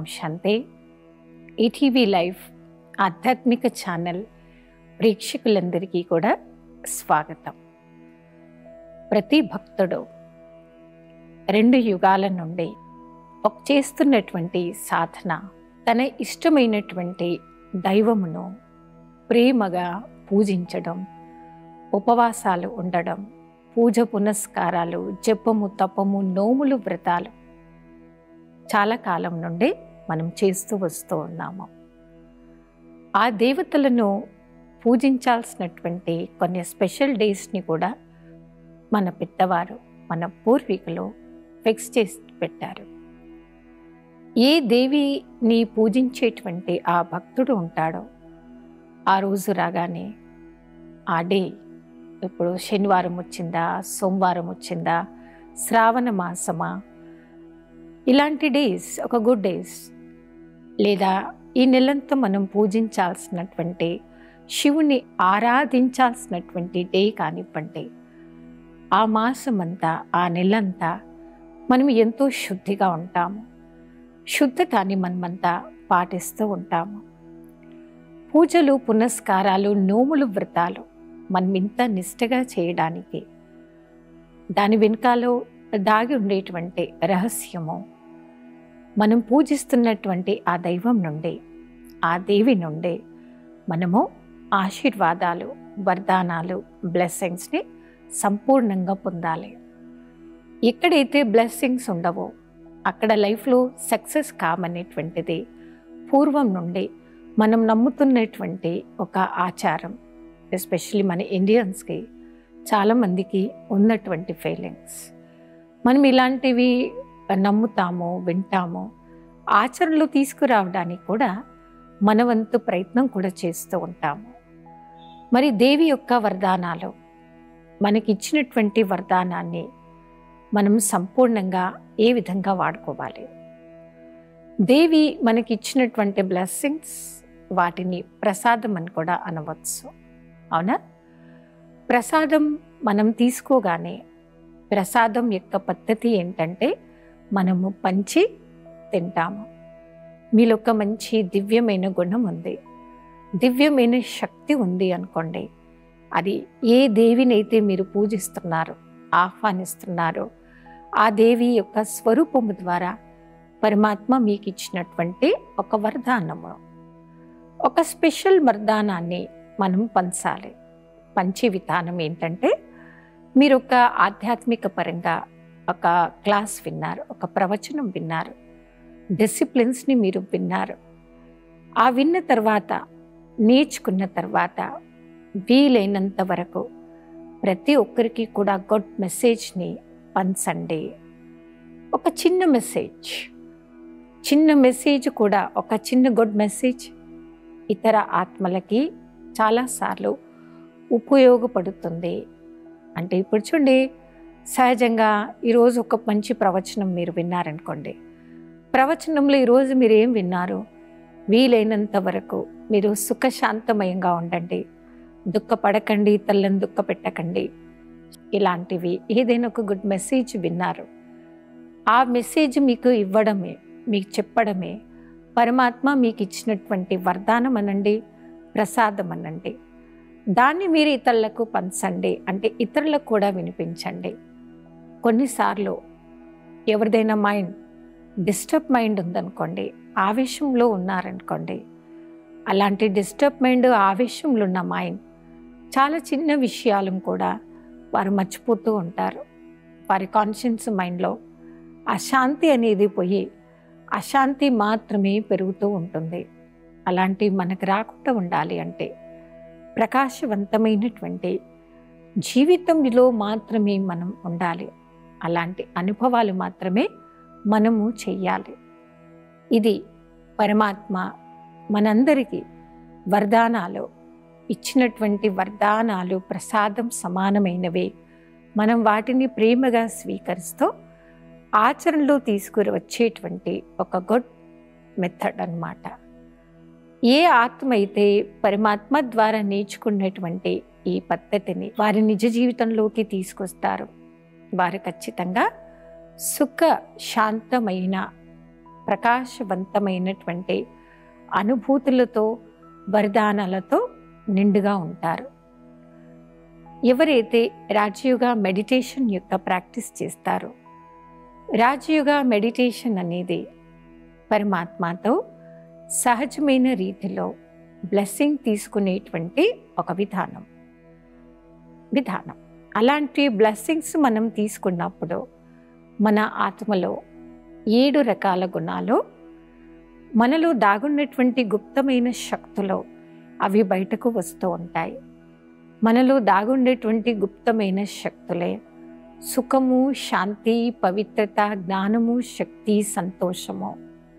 శాంతే ETV live ఆధ్యాత్మిక channel ప్రేక్షకులందరికీ కూడా స్వాగతం ప్రతి భక్తుడు రెండు యుగాల నుండి ఒక చేస్తున్నటువంటి సాధన తన ఇష్టమైనటువంటి దైవమును ప్రేమగా పూజించడం ఉపవాసాలు ఉండడం పూజ పునస్కారాలు జపము తపము నోములు వ్రతాలు చాలా కాలం నుండి మనం చేస్తూ వస్తూ ఉన్నాము ఆ దేవతలను పూజించాల్సినటువంటి కొన్ని స్పెషల్ డేస్ని కూడా మన పెద్దవారు మన పూర్వీకులు ఫిక్స్ చేసి పెట్టారు ఏ దేవిని పూజించేటువంటి ఆ భక్తుడు ఉంటాడో ఆ రోజు రాగానే ఆ డే ఇప్పుడు శనివారం వచ్చిందా సోమవారం వచ్చిందా శ్రావణ మాసమా ఇలాంటి డేస్ ఒక గుడ్ డేస్ లేదా ఈ నెలంతా మనం పూజించాల్సినటువంటి శివుని ఆరాధించాల్సినటువంటి డే కానివ్వండి ఆ మాసమంతా ఆ నెలంతా మనం ఎంతో శుద్ధిగా ఉంటాము శుద్ధతాన్ని మనమంతా పాటిస్తూ ఉంటాము పూజలు పునస్కారాలు నోములు వ్రతాలు మనం ఇంత నిష్టగా చేయడానికి దాని వెనుకాలో దాగి ఉండేటువంటి రహస్యము మనం పూజిస్తున్నటువంటి ఆ దైవం నుండి ఆ దేవి నుండి మనము ఆశీర్వాదాలు వరదానాలు బ్లెస్సింగ్స్ని సంపూర్ణంగా పొందాలి ఎక్కడైతే బ్లెస్సింగ్స్ ఉండవో అక్కడ లైఫ్లో సక్సెస్ కామనేటువంటిది పూర్వం నుండి మనం నమ్ముతున్నటువంటి ఒక ఆచారం ఎస్పెషలీ మన ఇండియన్స్కి చాలామందికి ఉన్నటువంటి ఫీలింగ్స్ మనం ఇలాంటివి నమ్ముతాము వింటాము ఆచరణలో తీసుకురావడానికి కూడా మన వంతు ప్రయత్నం కూడా చేస్తూ ఉంటాము మరి దేవి యొక్క వరదానాలు మనకి ఇచ్చినటువంటి వరదానాన్ని మనం సంపూర్ణంగా ఏ విధంగా వాడుకోవాలి దేవి మనకి ఇచ్చినటువంటి బ్లెస్సింగ్స్ వాటిని ప్రసాదం అని కూడా అనవచ్చు అవునా ప్రసాదం మనం తీసుకోగానే ప్రసాదం యొక్క పద్ధతి ఏంటంటే మనము పంచి తింటాము మీలో ఒక మంచి దివ్యమైన గుణం ఉంది దివ్యమైన శక్తి ఉంది అనుకోండి అది ఏ దేవినైతే మీరు పూజిస్తున్నారో ఆహ్వానిస్తున్నారో ఆ దేవి యొక్క స్వరూపము ద్వారా పరమాత్మ మీకు ఇచ్చినటువంటి ఒక వరదానము ఒక స్పెషల్ వరదానాన్ని మనం పంచాలి పంచే విధానం ఏంటంటే మీరు ఒక ఆధ్యాత్మిక పరంగా ఒక క్లాస్ విన్నారు ఒక ప్రవచనం విన్నారు డిసిప్లిన్స్ని మీరు విన్నారు ఆ విన్న తర్వాత నేర్చుకున్న తర్వాత వీలైనంత వరకు ప్రతి ఒక్కరికి కూడా గుడ్ మెసేజ్ని పంచండి ఒక చిన్న మెసేజ్ చిన్న మెసేజ్ కూడా ఒక చిన్న గుడ్ మెసేజ్ ఇతర ఆత్మలకి చాలాసార్లు ఉపయోగపడుతుంది అంటే ఇప్పుడు చూడండి సహజంగా ఈరోజు ఒక మంచి ప్రవచనం మీరు విన్నారనుకోండి ప్రవచనంలో ఈరోజు మీరు ఏం విన్నారు వీలైనంత వరకు మీరు సుఖశాంతమయంగా ఉండండి దుఃఖపడకండి తల్లని దుఃఖ పెట్టకండి ఇలాంటివి ఏదైనా ఒక గుడ్ మెసేజ్ విన్నారు ఆ మెసేజ్ మీకు ఇవ్వడమే మీకు చెప్పడమే పరమాత్మ మీకు ఇచ్చినటువంటి వరదానం అనండి ప్రసాదం అనండి దాన్ని మీరు ఇతరులకు పంచండి అంటే ఇతరులకు కూడా వినిపించండి కొన్నిసార్లు ఎవరిదైనా మైండ్ డిస్టర్బ్ మైండ్ ఉందనుకోండి ఆవేశంలో ఉన్నారనుకోండి అలాంటి డిస్టర్బ్ మైండ్ ఆవేశంలో ఉన్న మైండ్ చాలా చిన్న విషయాలను కూడా వారు మర్చిపోతూ ఉంటారు వారి కాన్షియన్స్ మైండ్లో అశాంతి అనేది పోయి అశాంతి మాత్రమే పెరుగుతూ ఉంటుంది అలాంటివి మనకు రాకుండా ఉండాలి అంటే ప్రకాశవంతమైనటువంటి జీవితంలో మాత్రమే మనం ఉండాలి అలాంటి అనుభవాలు మాత్రమే మనము చెయ్యాలి ఇది పరమాత్మ మనందరికీ వరదానాలు ఇచ్చినటువంటి వరదానాలు ప్రసాదం సమానమైనవే మనం వాటిని ప్రేమగా స్వీకరిస్తూ ఆచరణలో తీసుకుని వచ్చేటువంటి ఒక గుడ్ మెథడ్ అన్నమాట ఏ ఆత్మ అయితే పరమాత్మ ద్వారా నేర్చుకున్నటువంటి ఈ పద్ధతిని వారి నిజ జీవితంలోకి తీసుకొస్తారు వారు ఖచ్చితంగా సుఖ శాంతమైన ప్రకాశవంతమైనటువంటి అనుభూతులతో వరదానాలతో నిండుగా ఉంటారు ఎవరైతే రాజయోగ మెడిటేషన్ యొక్క ప్రాక్టీస్ చేస్తారో రాజయోగ మెడిటేషన్ అనేది పరమాత్మతో సహజమైన రీతిలో బ్లెస్సింగ్ తీసుకునేటువంటి ఒక విధానం విధానం అలాంటి బ్లెస్సింగ్స్ మనం తీసుకున్నప్పుడు మన ఆత్మలో ఏడు రకాల గుణాలు మనలో దాగున్నటువంటి గుప్తమైన శక్తులు అవి బయటకు వస్తూ ఉంటాయి మనలో దాగుండేటువంటి గుప్తమైన శక్తులే సుఖము శాంతి పవిత్రత జ్ఞానము శక్తి సంతోషము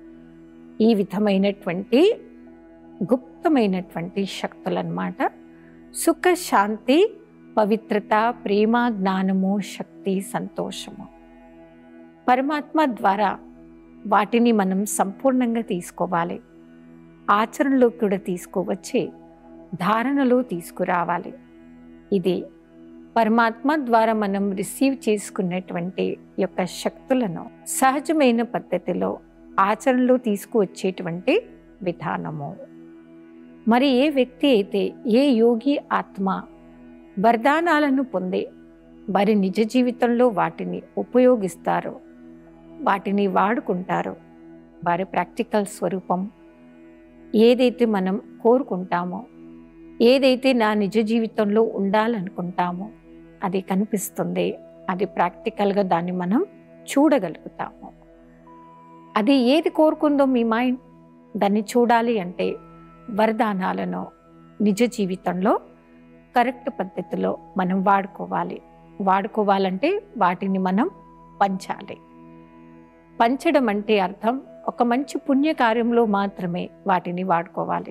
ఈ విధమైనటువంటి గుప్తమైనటువంటి శక్తులన్నమాట సుఖ శాంతి పవిత్రత ప్రేమ జ్ఞానము శక్తి సంతోషము పరమాత్మ ద్వారా వాటిని మనం సంపూర్ణంగా తీసుకోవాలి ఆచరణలో కూడా తీసుకువచ్చి ధారణలో తీసుకురావాలి ఇది పరమాత్మ ద్వారా మనం రిసీవ్ చేసుకున్నటువంటి యొక్క శక్తులను సహజమైన పద్ధతిలో ఆచరణలో తీసుకువచ్చేటువంటి విధానము మరి ఏ వ్యక్తి అయితే ఏ యోగి ఆత్మ వరదానాలను పొంది వారి నిజ జీవితంలో వాటిని ఉపయోగిస్తారో వాటిని వాడుకుంటారో వారి ప్రాక్టికల్ స్వరూపం ఏదైతే మనం కోరుకుంటామో ఏదైతే నా నిజ జీవితంలో ఉండాలనుకుంటామో అది కనిపిస్తుంది అది ప్రాక్టికల్గా దాన్ని మనం చూడగలుగుతాము అది ఏది కోరుకుందో మీ మైండ్ దాన్ని చూడాలి అంటే వరదానాలను నిజ జీవితంలో కరెక్ట్ పద్ధతిలో మనం వాడుకోవాలి వాడుకోవాలంటే వాటిని మనం పంచాలి పంచడం అంటే అర్థం ఒక మంచి పుణ్యకార్యంలో మాత్రమే వాటిని వాడుకోవాలి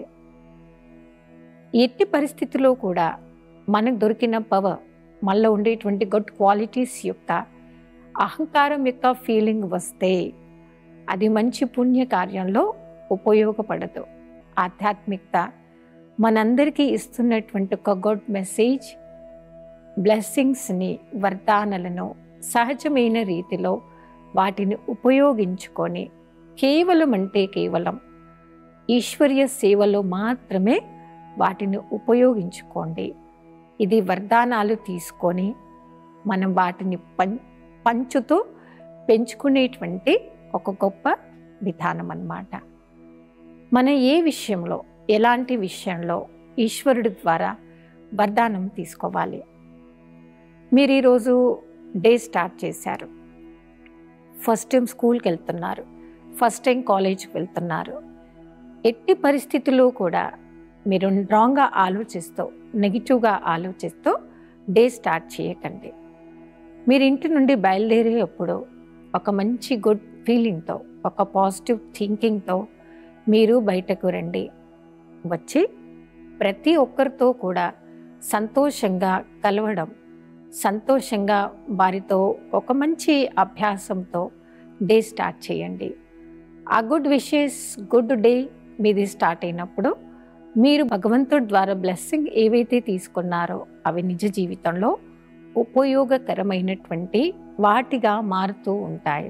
ఎట్టి పరిస్థితిలో కూడా మనకు దొరికిన పవర్ మనలో ఉండేటువంటి గుడ్ క్వాలిటీస్ యొక్క అహంకారం యొక్క ఫీలింగ్ వస్తే అది మంచి పుణ్య కార్యంలో ఉపయోగపడదు ఆధ్యాత్మికత మనందరికీ ఇస్తున్నటువంటి ఒక గుడ్ మెసేజ్ బ్లెస్సింగ్స్ని వరదానలను సహజమైన రీతిలో వాటిని ఉపయోగించుకొని కేవలం అంటే కేవలం ఈశ్వర్య సేవలో మాత్రమే వాటిని ఉపయోగించుకోండి ఇది వరదానాలు తీసుకొని మనం వాటిని పం పంచుతూ పెంచుకునేటువంటి ఒక గొప్ప విధానం అన్నమాట మన ఏ విషయంలో ఎలాంటి విషయంలో ఈశ్వరుడి ద్వారా వరదానం తీసుకోవాలి మీరు ఈరోజు డే స్టార్ట్ చేశారు ఫస్ట్ టైం స్కూల్కి వెళ్తున్నారు ఫస్ట్ టైం కాలేజ్కి వెళ్తున్నారు ఎట్టి పరిస్థితుల్లో కూడా మీరు రాంగ్గా ఆలోచిస్తూ నెగిటివ్గా ఆలోచిస్తూ డే స్టార్ట్ చేయకండి మీరు ఇంటి నుండి బయలుదేరేటప్పుడు ఒక మంచి గుడ్ ఫీలింగ్తో ఒక పాజిటివ్ థింకింగ్తో మీరు బయటకు రండి వచ్చి ప్రతి ఒక్కరితో కూడా సంతోషంగా కలవడం సంతోషంగా వారితో ఒక మంచి అభ్యాసంతో డే స్టార్ట్ చేయండి ఆ గుడ్ విషెస్ గుడ్ డే మీది స్టార్ట్ అయినప్పుడు మీరు భగవంతుడి ద్వారా బ్లెస్సింగ్ ఏవైతే తీసుకున్నారో అవి నిజ జీవితంలో ఉపయోగకరమైనటువంటి వాటిగా మారుతూ ఉంటాయి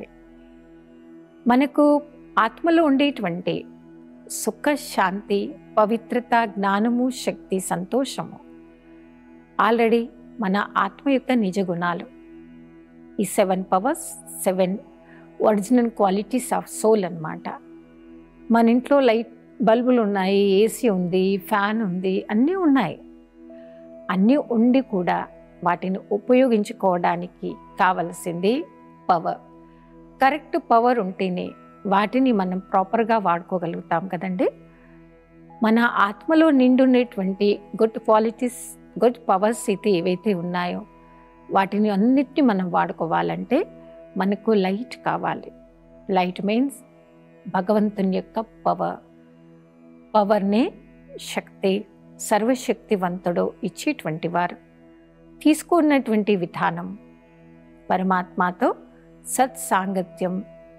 మనకు ఆత్మలో ఉండేటువంటి సుఖ శాంతి పవిత్రత జ్ఞానము శక్తి సంతోషము ఆల్రెడీ మన ఆత్మ యొక్క నిజ గుణాలు ఈ seven powers seven original qualities of soul అన్నమాట మన ఇంట్లో లైట్ బల్బులు ఉన్నాయి ఏసీ ఉంది ఫ్యాన్ ఉంది అన్నీ ఉన్నాయి అన్నీ ఉండి కూడా వాటిని ఉపయోగించుకోవడానికి కావలసింది పవర్ కరెక్ట్ పవర్ ఉంటేనే వాటిని మనం ప్రాపర్గా వాడుకోగలుగుతాం కదండి మన ఆత్మలో నిండున్నటువంటి గుడ్ క్వాలిటీస్ గుడ్ పవర్స్ అయితే ఏవైతే ఉన్నాయో వాటిని అన్నిటిని మనం వాడుకోవాలంటే మనకు లైట్ కావాలి లైట్ మీన్స్ భగవంతుని యొక్క పవర్ పవర్నే శక్తి సర్వశక్తివంతుడు ఇచ్చేటువంటి వారు తీసుకున్నటువంటి విధానం పరమాత్మతో సత్సాంగత్యం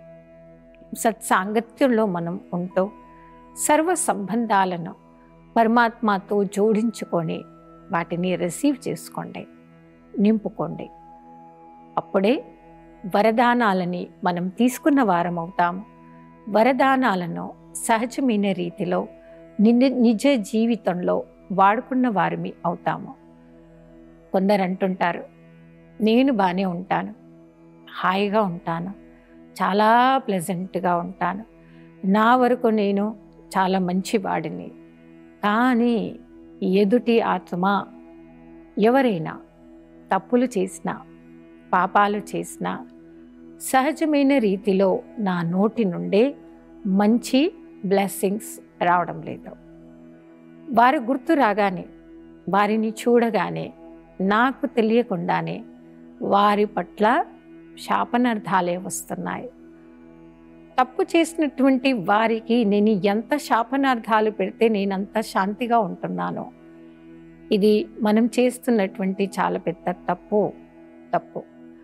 సత్సాంగత్యంలో మనం ఉంటూ సర్వ సంబంధాలను పరమాత్మతో జోడించుకొని వాటిని రిసీవ్ చేసుకోండి నింపుకోండి అప్పుడే వరదానాలని మనం తీసుకున్న వారం అవుతాము వరదానాలను సహజమైన రీతిలో నిన్న నిజ జీవితంలో వాడుకున్న వారిమి అవుతాము కొందరు అంటుంటారు నేను బాగానే ఉంటాను హాయిగా ఉంటాను చాలా ప్లెజెంట్గా ఉంటాను నా వరకు నేను చాలా మంచివాడిని కానీ ఎదుటి ఆత్మ ఎవరైనా తప్పులు చేసినా పాపాలు చేసినా సహజమైన రీతిలో నా నోటి నుండే మంచి బ్లెస్సింగ్స్ రావడం లేదు వారి గుర్తు రాగానే వారిని చూడగానే నాకు తెలియకుండానే వారి పట్ల శాపనార్థాలే వస్తున్నాయి తప్పు చేసినటువంటి వారికి నేను ఎంత శాపనార్థాలు పెడితే నేనంత శాంతిగా ఉంటున్నాను ఇది మనం చేస్తున్నటువంటి చాలా పెద్ద తప్పు తప్పు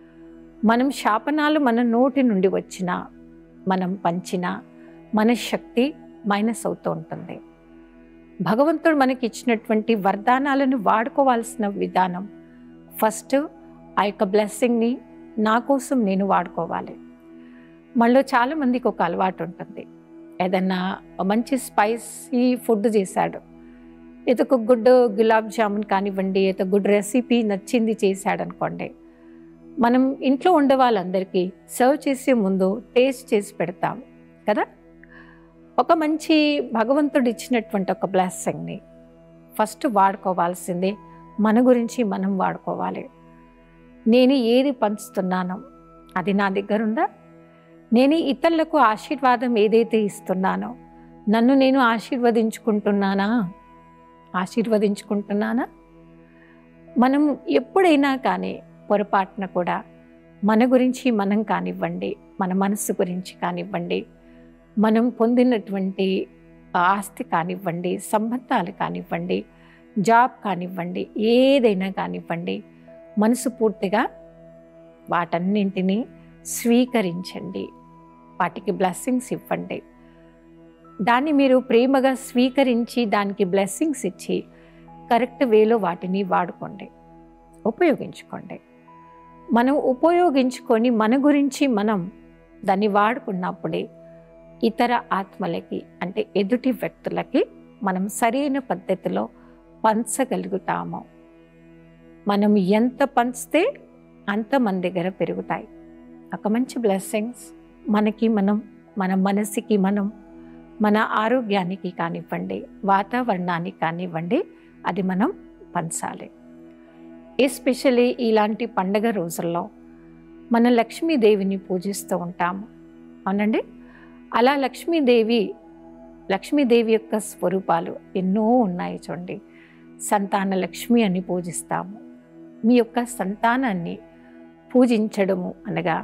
మనం శాపనాలు మన నోటి నుండి వచ్చినా మనం పంచినా మన శక్తి మైనస్ అవుతూ ఉంటుంది భగవంతుడు మనకి ఇచ్చినటువంటి వరదానాలను వాడుకోవాల్సిన విధానం ఫస్ట్ ఆ యొక్క బ్లెస్సింగ్ని నా కోసం నేను వాడుకోవాలి మనలో చాలామందికి ఒక అలవాటు ఉంటుంది ఏదన్నా మంచి స్పైసీ ఫుడ్ చేశాడు ఏదో ఒక గుడ్ గులాబ్ జామున్ కానివ్వండి ఏదో గుడ్ రెసిపీ నచ్చింది చేశాడు అనుకోండి మనం ఇంట్లో ఉండే వాళ్ళందరికీ సర్వ్ చేసే ముందు టేస్ట్ చేసి పెడతాం కదా ఒక మంచి భగవంతుడు ఇచ్చినటువంటి ఒక బ్లెస్సింగ్ని ఫస్ట్ వాడుకోవాల్సిందే మన గురించి మనం వాడుకోవాలి నేను ఏది పంచుతున్నానో అది నా దగ్గర ఉందా నేను ఇతరులకు ఆశీర్వాదం ఏదైతే ఇస్తున్నానో నన్ను నేను ఆశీర్వదించుకుంటున్నానా ఆశీర్వదించుకుంటున్నానా మనం ఎప్పుడైనా కానీ పొరపాటున కూడా మన గురించి మనం కానివ్వండి మన మనసు గురించి కానివ్వండి మనం పొందినటువంటి ఆస్తి కానివ్వండి సంబంధాలు కానివ్వండి జాబ్ కానివ్వండి ఏదైనా కానివ్వండి మనసు పూర్తిగా వాటన్నింటినీ స్వీకరించండి వాటికి బ్లెస్సింగ్స్ ఇవ్వండి దాన్ని మీరు ప్రేమగా స్వీకరించి దానికి బ్లెస్సింగ్స్ ఇచ్చి కరెక్ట్ వేలో వాటిని వాడుకోండి ఉపయోగించుకోండి మనం ఉపయోగించుకొని మన గురించి మనం దాన్ని వాడుకున్నప్పుడే ఇతర ఆత్మలకి అంటే ఎదుటి వ్యక్తులకి మనం సరైన పద్ధతిలో పంచగలుగుతాము మనం ఎంత పంచితే అంత మన దగ్గర పెరుగుతాయి ఒక మంచి బ్లెస్సింగ్స్ మనకి మనం మన మనసుకి మనం మన ఆరోగ్యానికి కానివ్వండి వాతావరణానికి కానివ్వండి అది మనం పంచాలి ఎస్పెషలీ ఇలాంటి పండగ రోజుల్లో మన లక్ష్మీదేవిని పూజిస్తూ ఉంటాము అవునండి అలా లక్ష్మీదేవి లక్ష్మీదేవి యొక్క స్వరూపాలు ఎన్నో ఉన్నాయి చూడండి సంతాన లక్ష్మి అని పూజిస్తాము మీ యొక్క సంతానాన్ని పూజించడము అనగా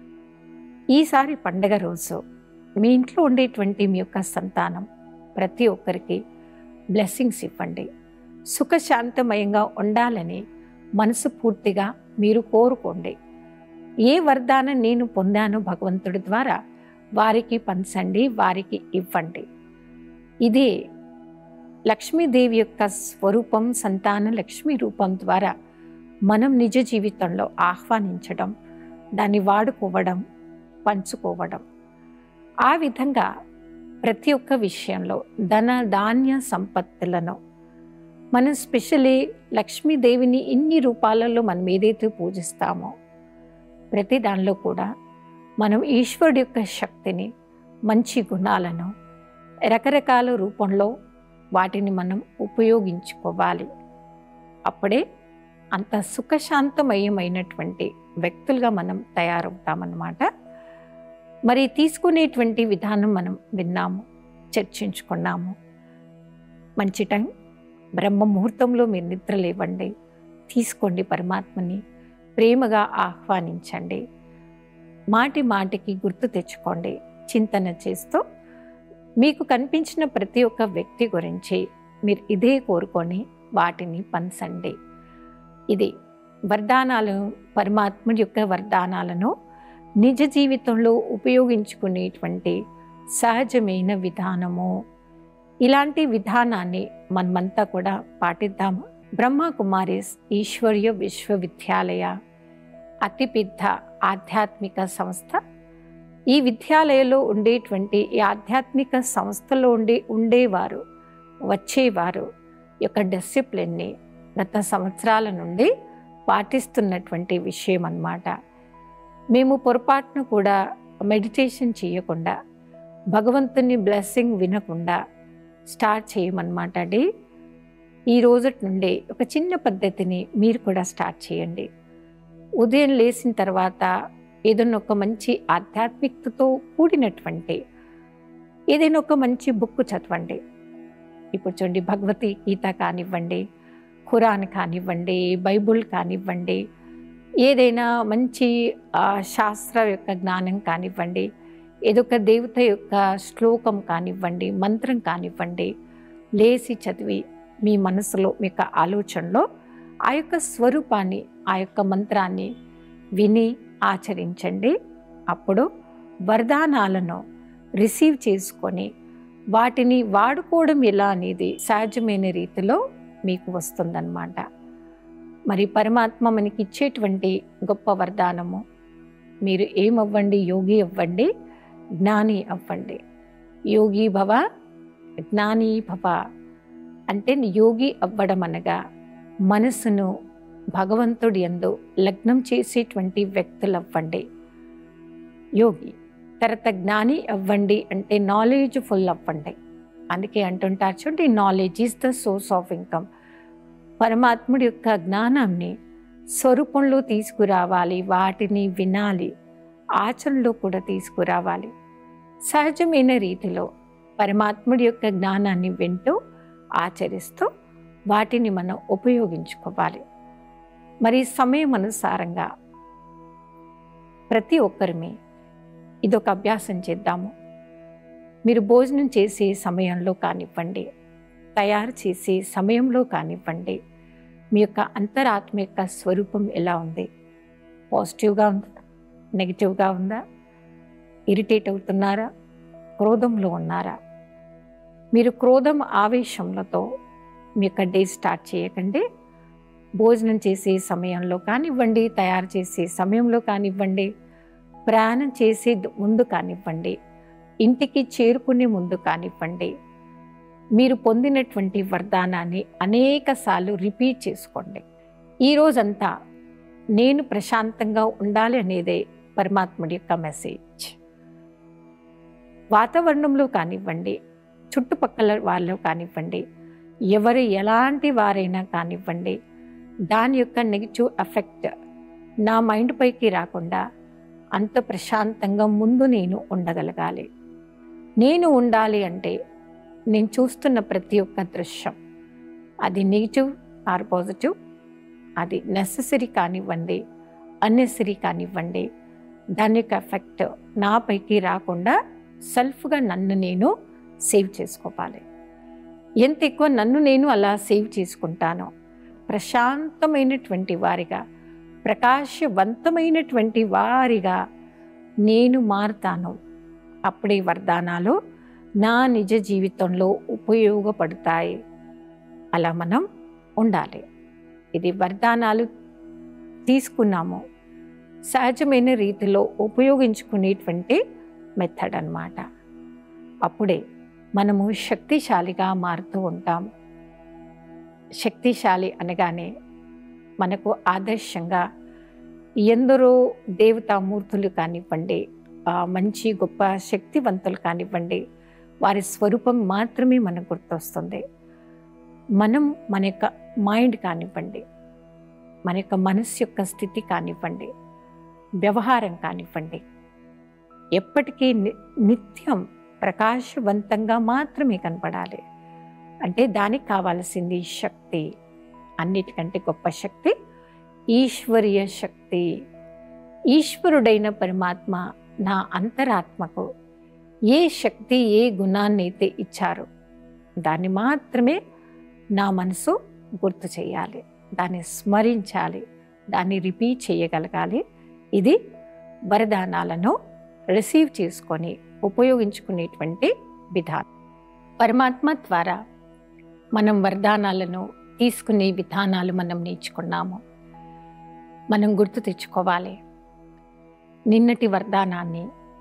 ఈసారి పండగ రోజు మీ ఇంట్లో ఉండేటువంటి మీ యొక్క సంతానం ప్రతి ఒక్కరికి బ్లెస్సింగ్స్ ఇవ్వండి సుఖశాంతమయంగా ఉండాలని మనసు పూర్తిగా మీరు కోరుకోండి ఏ వరదానం నేను పొందాను భగవంతుడి ద్వారా వారికి పంచండి వారికి ఇవ్వండి ఇదే లక్ష్మీదేవి యొక్క స్వరూపం సంతాన లక్ష్మీ రూపం ద్వారా మనం నిజ జీవితంలో ఆహ్వానించడం దాన్ని వాడుకోవడం పంచుకోవడం ఆ విధంగా ప్రతి ఒక్క విషయంలో ధన ధాన్య సంపత్తులను మనం స్పెషలీ లక్ష్మీదేవిని ఇన్ని రూపాలలో మనం ఏదైతే పూజిస్తామో ప్రతి దానిలో కూడా మనం ఈశ్వరుడి యొక్క శక్తిని మంచి గుణాలను రకరకాల రూపంలో వాటిని మనం ఉపయోగించుకోవాలి అప్పుడే అంత సుఖశాంతమయమైనటువంటి వ్యక్తులుగా మనం తయారవుతామన్నమాట మరి తీసుకునేటువంటి విధానం మనం విన్నాము చర్చించుకున్నాము మంచి టైం బ్రహ్మ ముహూర్తంలో మీరు నిద్ర లేవండి తీసుకోండి పరమాత్మని ప్రేమగా ఆహ్వానించండి మాటి మాటికి గుర్తు తెచ్చుకోండి చింతన చేస్తూ మీకు కనిపించిన ప్రతి ఒక్క వ్యక్తి గురించి మీరు ఇదే కోరుకొని వాటిని పంచండి ఇది వరదానాలు పరమాత్ముడి యొక్క వరదానాలను నిజ జీవితంలో ఉపయోగించుకునేటువంటి సహజమైన విధానము ఇలాంటి విధానాన్ని మనమంతా కూడా పాటిద్దాము బ్రహ్మ కుమారిస్ ఈశ్వర్య విశ్వవిద్యాలయ అతిపెద్ద ఆధ్యాత్మిక సంస్థ ఈ విద్యాలయంలో ఉండేటువంటి ఈ ఆధ్యాత్మిక సంస్థలో ఉండే ఉండేవారు వచ్చేవారు యొక్క డిసిప్లిన్ని గత సంవత్సరాల నుండి పాటిస్తున్నటువంటి విషయం అన్నమాట మేము పొరపాటున కూడా మెడిటేషన్ చేయకుండా భగవంతుని బ్లెస్సింగ్ వినకుండా స్టార్ట్ చేయమన్నమాట అండి ఈ రోజు నుండి ఒక చిన్న పద్ధతిని మీరు కూడా స్టార్ట్ చేయండి ఉదయం లేచిన తర్వాత ఏదైనా ఒక మంచి ఆధ్యాత్మికతతో కూడినటువంటి ఏదైనా ఒక మంచి బుక్ చదవండి ఇప్పుడు చూడండి భగవద్గీత కానివ్వండి ఖురాన్ కానివ్వండి బైబుల్ కానివ్వండి ఏదైనా మంచి ఆ, శాస్త్ర యొక్క జ్ఞానం కానివ్వండి ఏదొక దేవత యొక్క శ్లోకం కానివ్వండి మంత్రం కానివ్వండి లేచి చదివి మీ మనసులో మీ యొక్క ఆలోచనలో ఆ యొక్క స్వరూపాన్ని ఆ యొక్క మంత్రాన్ని విని ఆచరించండి అప్పుడు వరదానాలను రిసీవ్ చేసుకొని వాటిని వాడుకోవడం ఎలా అనేది సహజమైన రీతిలో మీకు వస్తుందన్నమాట మరి పరమాత్మ మనకి ఇచ్చేటువంటి గొప్ప వరదానము మీరు ఏమవ్వండి యోగి అవ్వండి జ్ఞాని అవ్వండి యోగి భవ జ్ఞాని భవ అంటే యోగి అవ్వడం అనగా మనసును భగవంతుడి యందు లగ్నం చేసేటువంటి వ్యక్తులు అవ్వండి యోగి తర్వాత జ్ఞాని అవ్వండి అంటే నాలెడ్జ్ ఫుల్ అవ్వండి అందుకే అంటుంటారు చూడండి knowledge is the source of income పరమాత్ముడి యొక్క జ్ఞానాన్ని స్వరూపంలో తీసుకురావాలి వాటిని వినాలి ఆచరణలో కూడా తీసుకురావాలి సహజమైన రీతిలో పరమాత్ముడి యొక్క జ్ఞానాన్ని వింటూ ఆచరిస్తూ వాటిని మనం ఉపయోగించుకోవాలి మరి సమయం అనుసారంగా ప్రతి ఒక్కరిమి ఇదొక అభ్యాసం చేద్దాము మీరు భోజనం చేసే సమయంలో కానివ్వండి తయారు చేసే సమయంలో కానివ్వండి మీ యొక్క అంతరాత్మ యొక్క స్వరూపం ఎలా ఉంది పాజిటివ్గా ఉందా నెగిటివ్గా ఉందా ఇరిటేట్ అవుతున్నారా క్రోధంలో ఉన్నారా మీరు క్రోధం ఆవేశంలతో మీ యొక్క డే స్టార్ట్ చేయకండి భోజనం చేసే సమయంలో కానివ్వండి తయారు చేసే సమయంలో కానివ్వండి ప్రయాణం చేసే ముందు కానివ్వండి ఇంటికి చేరుకునే ముందు కానివ్వండి మీరు పొందినటువంటి వరదానాన్ని అనేక సార్లు రిపీట్ చేసుకోండి ఈ రోజంతా నేను ప్రశాంతంగా ఉండాలి అనేదే పరమాత్ముడి యొక్క మెసేజ్ వాతావరణంలో కానివ్వండి చుట్టుపక్కల వాళ్ళు కానివ్వండి ఎవరు ఎలాంటి వారైనా కానివ్వండి దాని యొక్క నెగిటివ్ ఎఫెక్ట్ నా మైండ్ పైకి రాకుండా అంత ప్రశాంతంగా ముందు నేను ఉండగలగాలి నేను ఉండాలి అంటే నేను చూస్తున్న ప్రతి ఒక్క దృశ్యం అది నెగిటివ్ ఆర్ పాజిటివ్ అది నెససరీ కానివ్వండి అన్నెసరీ కానివ్వండి దాని యొక్క ఎఫెక్ట్ నాపైకి రాకుండా సెల్ఫ్గా నన్ను నేను సేవ్ చేసుకోవాలి ఎంత ఎక్కువ నన్ను నేను అలా సేవ్ చేసుకుంటానో ప్రశాంతమైనటువంటి వారిగా ప్రకాశవంతమైనటువంటి వారిగా నేను మారుతాను అప్పుడే వరదానాలు నా నిజ జీవితంలో ఉపయోగపడతాయి అలా మనం ఉండాలి ఇది వరదానాలు తీసుకున్నాము సహజమైన రీతిలో ఉపయోగించుకునేటువంటి మెథడ్ అన్నమాట అప్పుడే మనము శక్తిశాలిగా మారుతూ ఉంటాం శక్తిశాలి అనగానే మనకు ఆదర్శంగా ఎందరో దేవతామూర్తులు కానివ్వండి ఆ, మంచి గొప్ప శక్తివంతులు కానివ్వండి వారి స్వరూపం మాత్రమే మనకు గుర్తొస్తుంది మనం మన యొక్క మైండ్ కానివ్వండి మన యొక్క మనస్సు యొక్క స్థితి కానివ్వండి వ్యవహారం కానివ్వండి ఎప్పటికీ ని- నిత్యం ప్రకాశవంతంగా మాత్రమే కనపడాలి అంటే దానికి కావాల్సింది శక్తి అన్నిటికంటే గొప్ప శక్తి ఈశ్వరీయ శక్తి ఈశ్వరుడైన పరమాత్మ నా అంతరాత్మకు ఏ శక్తి ఏ గుణాన్ని అయితే ఇచ్చారో దాన్ని మాత్రమే నా మనసు గుర్తు చేయాలి దాన్ని స్మరించాలి దాన్ని రిపీట్ చేయగలగాలి ఇది వరదానాలను రిసీవ్ చేసుకొని ఉపయోగించుకునేటువంటి విధానం పరమాత్మ ద్వారా మనం వరదానాలను తీసుకునే విధానాలు మనం నేర్చుకున్నాము మనం గుర్తు తెచ్చుకోవాలి నిన్నటి వరదానాన్ని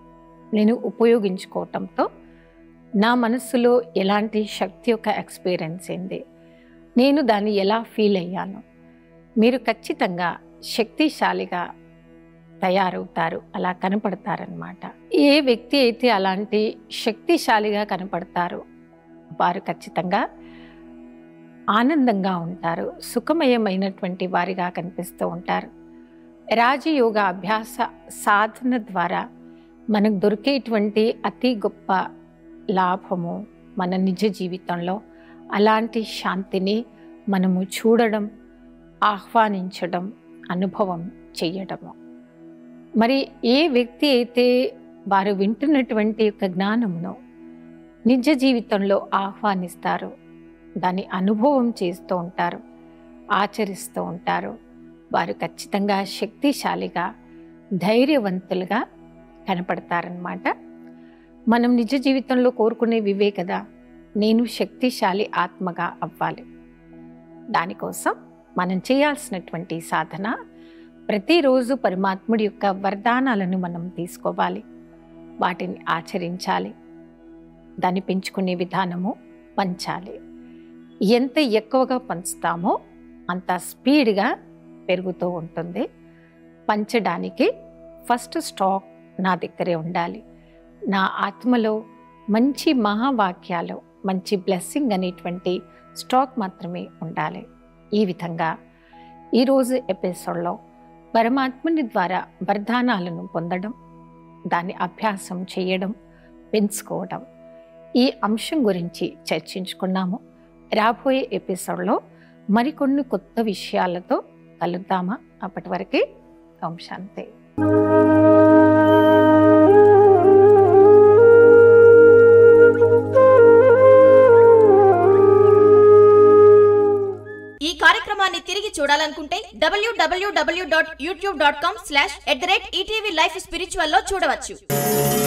నేను ఉపయోగించుకోవటంతో నా మనస్సులో ఎలాంటి శక్తి యొక్క ఎక్స్పీరియన్స్ ఏంది నేను దాన్ని ఎలా ఫీల్ అయ్యాను మీరు ఖచ్చితంగా శక్తిశాలిగా తయారవుతారు అలా కనపడతారనమాట ఏ వ్యక్తి అయితే అలాంటి శక్తిశాలిగా కనపడతారో వారు ఖచ్చితంగా ఆనందంగా ఉంటారు సుఖమయమైనటువంటి వారిగా కనిపిస్తూ ఉంటారు రాజయోగ అభ్యాస సాధన ద్వారా మనకు దొరికేటువంటి అతి గొప్ప లాభము మన నిజ జీవితంలో అలాంటి శాంతిని మనము చూడడం ఆహ్వానించడం అనుభవం చేయడము మరి ఏ వ్యక్తి అయితే వారు వింటున్నటువంటి యొక్క జ్ఞానమును నిజ జీవితంలో ఆహ్వానిస్తారో దాన్ని అనుభవం చేస్తూ ఉంటారు ఆచరిస్తూ ఉంటారు వారు ఖచ్చితంగా శక్తిశాలిగా ధైర్యవంతులుగా కనపడతారనమాట మనం నిజ జీవితంలో కోరుకునే వివే కదా నేను శక్తిశాలి ఆత్మగా అవ్వాలి దానికోసం మనం చేయాల్సినటువంటి సాధన ప్రతిరోజు పరమాత్ముడి యొక్క వరదానాలను మనం తీసుకోవాలి వాటిని ఆచరించాలి దాన్ని పెంచుకునే విధానము పంచాలి ఎంత ఎక్కువగా పంచుతామో అంత స్పీడ్గా పెరుగుతూ ఉంటుంది పంచడానికి ఫస్ట్ స్టాక్ నా దగ్గరే ఉండాలి నా ఆత్మలో మంచి మహావాక్యాలు మంచి బ్లెస్సింగ్ అనేటువంటి స్టాక్ మాత్రమే ఉండాలి ఈ విధంగా ఈరోజు ఎపిసోడ్లో పరమాత్ముని ద్వారా వరదానాలను పొందడం దాన్ని అభ్యాసం చేయడం పెంచుకోవడం ఈ అంశం గురించి చర్చించుకున్నాము రాబోయే ఎపిసోడ్లో మరికొన్ని కొత్త విషయాలతో కలుద్దామా అప్పటి వరకే ఓం శాంతి ఈ కార్యక్రమాన్ని తిరిగి చూడాలనుకుంటే W W W dot YouTube dot com slash at the rate ETV life spiritual లో చూడవచ్చు